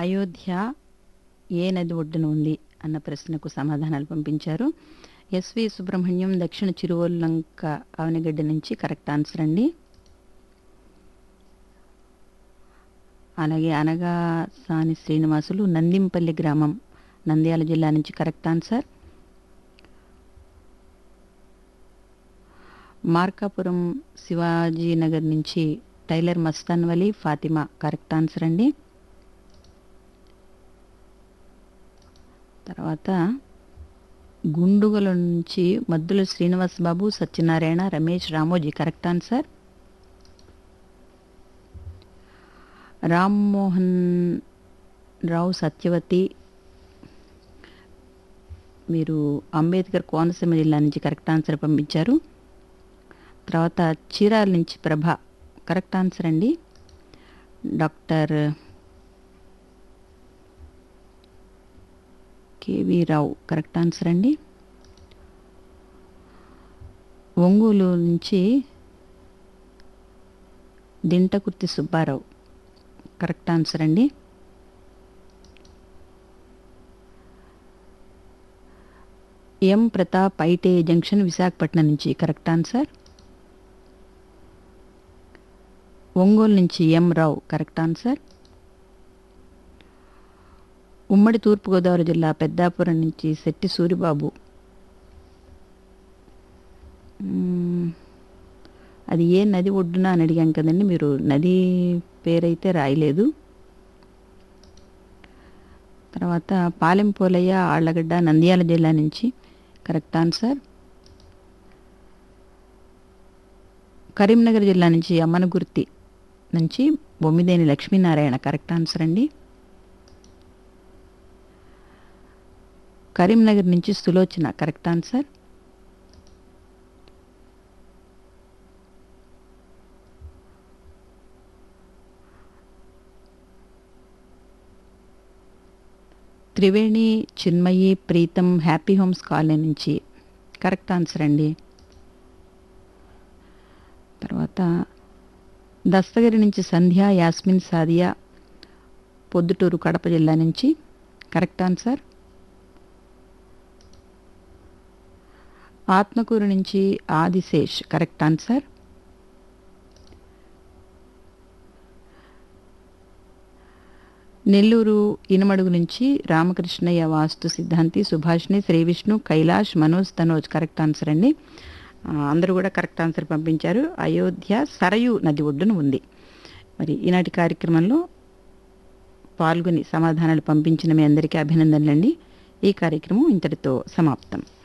అయోధ్య ఏ నది ఒడ్డున ఉంది అన్న ప్రశ్నకు సమాధానాలు పంపించారు ఎస్వి సుబ్రహ్మణ్యం దక్షిణ చిరువల్లంక అవనిగడ్డ నుంచి కరెక్ట్ ఆన్సర్ అండి అలాగే అనగా సాని శ్రీనివాసులు నందింపల్లి గ్రామం నంద్యాల జిల్లా నుంచి కరెక్ట్ ఆన్సర్ మార్కాపురం శివాజీనగర్ నుంచి tailor Mastan Vali Fatima correct answer అండి తర్వాత గుండుగల నుంచి మద్దుల శ్రీనివాస్ బాబు సత్యనారాయణ రమేష్ రామోజీ కరెక్ట్ ఆన్సర్ రామ్మోహన్ రావు సత్యవతి మీరు అంబేద్కర్ కోనసీమ జిల్లా నుంచి కరెక్ట్ ఆన్సర్ పంపించారు తర్వాత చీరాల నుంచి ప్రభ కరెక్ట్ ఆన్సర్ అండి doctor K V Rao correct answer అండి ఒంగోలు నుంచి దింటకుర్తి సుబ్బారావు కరెక్ట్ ఆన్సర్ అండి ఎం ప్రతాప్ ఐటే జంక్షన్ విశాఖపట్నం నుంచి కరెక్ట్ ఆన్సర్ ఒంగోలు నుంచి ఎం రావు కరెక్ట్ ఆన్సర్ ఉమ్మడి తూర్పుగోదావరి జిల్లా పెద్దాపురం నుంచి శెట్టి సూరిబాబు మ్మ్. అది ఏ నది ఒడ్డున అని అడిగాం కదండి మీరు నది పేరైతే రాయలేదు తర్వాత పాలెం పోలయ్య ఆళ్లగడ్డ నంద్యాల జిల్లా నుంచి కరెక్ట్ ఆన్సర్ కరీంనగర్ జిల్లా నుంచి అమ్మనగుర్తి నుంచి బొమ్మిదేని లక్ష్మీనారాయణ కరెక్ట్ ఆన్సర్ అండి కరీంనగర్ నుంచి Sulochana correct answer Triveni Chinmayi Preetham happy homes colony నుంచి కరెక్ట్ ఆన్సర్ అండి తర్వాత దస్తగిరి నుంచి సంధ్య యాస్మిన్ సాదియా పొద్దుటూరు కడప జిల్లా నుంచి కరెక్ట్ ఆన్సర్ ఆత్మకూరు నుంచి ఆదిశేష్ కరెక్ట్ ఆన్సర్ నెల్లూరు ఇనమడుగు నుంచి రామకృష్ణయ్య వాస్తు సిద్ధాంతి సుభాష్ని శ్రీ విష్ణు కైలాష్ మనోజ్ తనోజ్ కరెక్ట్ ఆన్సర్ అండి ఆ, అందరూ కూడా కరెక్ట్ ఆన్సర్ పంపించారు అయోధ్య సరయు నది ఒడ్డున ఉంది మరి ఈనాటి కార్యక్రమంలో పాల్గొని సమాధానాలు పంపించిన మీ అందరికీ అభినందనలండి ఈ కార్యక్రమం ఇంతటితో సమాప్తం